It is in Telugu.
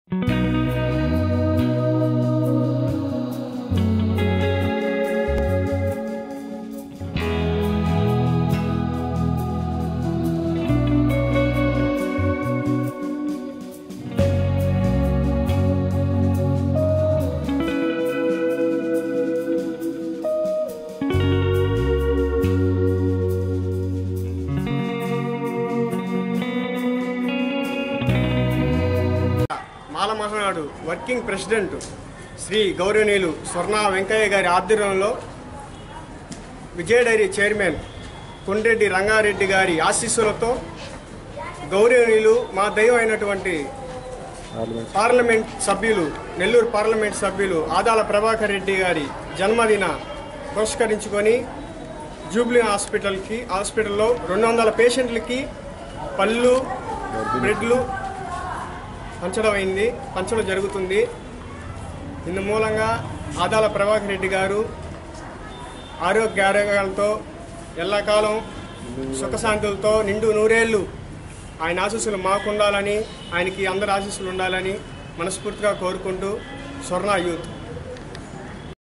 మాల మహానాడు వర్కింగ్ ప్రెసిడెంట్ శ్రీ గౌరవనీయులు స్వర్ణ వెంకయ్య గారి ఆధ్వర్యంలో విజయ డైరీ చైర్మన్ కొండ్రెడ్డి రంగారెడ్డి గారి ఆశీస్సులతో గౌరవనీయులు మా దైవం అయినటువంటి పార్లమెంట్ సభ్యులు నెల్లూరు పార్లమెంట్ సభ్యులు ఆదాల ప్రభాకర్ రెడ్డి గారి జన్మదిన పురస్కరించుకొని జూబ్లీ హాస్పిటల్కి హాస్పిటల్లో రెండు వందల పేషెంట్లకి పళ్ళు బ్రెడ్లు పంచడం అయింది పంచడం జరుగుతుంది ఇందు మూలంగా ఆదాల ప్రభాకర్ రెడ్డి గారు ఆరోగ్య ఆరోగ్యాలతో ఎల్లకాలం సుఖశాంతులతో నిండు నూరేళ్ళు ఆయన ఆశీస్సులు మాకు ఉండాలని ఆయనకి అందరి ఆశీస్సులు ఉండాలని మనస్ఫూర్తిగా కోరుకుంటూ స్వర్ణ యూత్